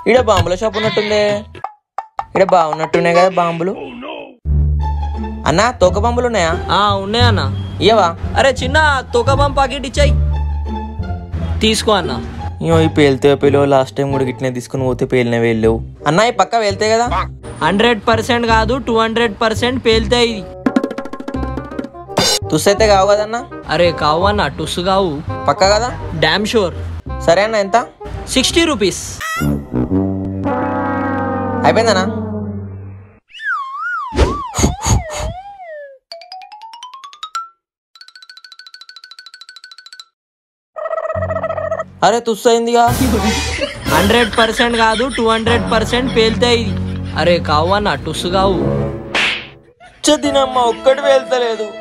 ఈడ బాంబుల షాప్ ఉన్నట్టుందే ఈడ బాగున్నట్టున్నాయి కదా బాంబులు అన్నా తోక బాంబులు ఉన్నాయా ఆ ఉన్నాయి అన్న ఇయ్యవా అరే చిన్న తొకబం పాకెట్ ఇచ్చాయి తీసుకో అన్న ఇయ్యో ఈ పేలితే పేలో లాస్ట్ టైం కూడా గిట్నే తీసుకుని పోతే పేలిన వెళ్ళలేవు అన్నా ఈ పక్క వెళ్తే కదా హండ్రెడ్ పర్సెంట్ కాదు టూ హండ్రెడ్ పర్సెంట్ పేలుతాయి ఇది తుస్సైతే కావు కదన్నా అరే కావు అన్న టుస్ కావు పక్క కదా డామ్ షూర్ సరే అన్న ఎంత సిక్స్టీ రూపీస్ అయిపోయిందనా అరే తుస్సైందిగా హండ్రెడ్ పర్సెంట్ కాదు టూ హండ్రెడ్ పర్సెంట్ పేలుతాయి ఇది అరే కావు అన్న టుస్ కావు తినమ్మ ఒక్కటి వెళ్తలేదు